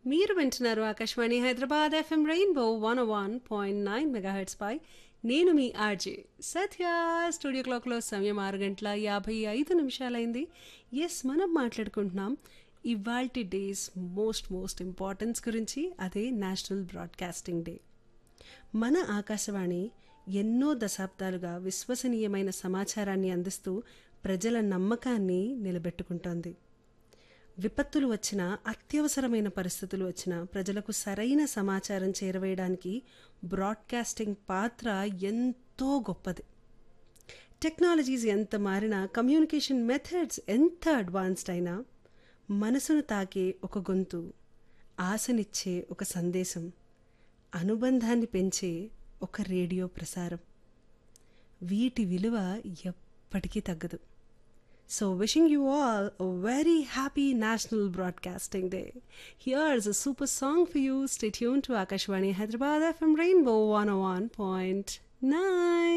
మీరు వింటున్నారు Akashvani Hyderabad FM rainbow one one point nine megahertz పై నేను మీ ఆర్జే సత్య స్టూడియో క్లాక్లో సమయం ఆరు గంటల యాభై ఐదు నిమిషాలైంది ఎస్ మనం మాట్లాడుకుంటున్నాం ఇవాల్టి డేస్ మోస్ట్ మోస్ట్ ఇంపార్టెన్స్ గురించి అదే నేషనల్ బ్రాడ్కాస్టింగ్ డే మన ఆకాశవాణి ఎన్నో దశాబ్దాలుగా విశ్వసనీయమైన సమాచారాన్ని అందిస్తూ ప్రజల నమ్మకాన్ని నిలబెట్టుకుంటోంది విపత్తులు వచ్చినా అత్యవసరమైన పరిస్థితులు వచ్చినా ప్రజలకు సరైన సమాచారం చేరవేయడానికి బ్రాడ్కాస్టింగ్ పాత్ర ఎంతో గొప్పది టెక్నాలజీస్ ఎంత మారినా కమ్యూనికేషన్ మెథడ్స్ ఎంత అడ్వాన్స్డ్ అయినా మనసును తాకే ఒక గొంతు ఆశనిచ్చే ఒక సందేశం అనుబంధాన్ని పెంచే ఒక రేడియో ప్రసారం వీటి విలువ ఎప్పటికీ తగ్గదు So, wishing you all a very happy National Broadcasting Day. Here's a super song for you. Stay tuned to Akashwani Hyderabad FM Rainbow 101.9.